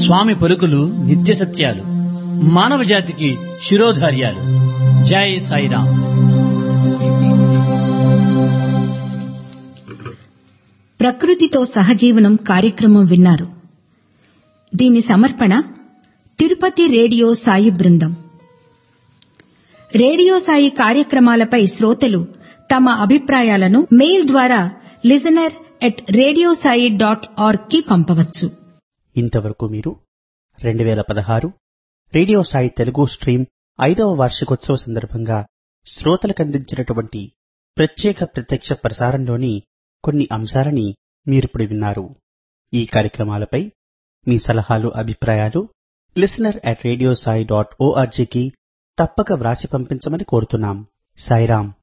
స్వామి పలుకులు నిత్య సత్యాలు మానవ జాతికి శిరోధార్యాలు జై సాయిరాం ప్రకృతితో సహజీవనం కార్యక్రమం విన్నారు దీని సమర్పణ తిరుపతి రేడియో సాయి బృందం రేడియో సాయి కార్యక్రమాలపై శ్రోతలు తమ అభిప్రాయాలను మెయిల్ ద్వారా listener at radio sai dot org కి పంపవచ్చు ఇంతవరకు మీరు రెండు వేల పదహారు రేడియో సాయి తెలుగు స్ట్రీమ్ ఐదవ వార్షికోత్సవ సందర్భంగా శ్రోతలకు అందించినటువంటి ప్రత్యేక ప్రత్యక్ష ప్రసారంలోని కొన్ని అంశాలని మీరిప్పుడు విన్నారు ఈ కార్యక్రమాలపై మీ సలహాలు అభిప్రాయాలు listener at radio Sai dot ఓఆర్జీకి తప్పక వ్రాసి పంపించమని కోరుతున్నాం సాయిరాం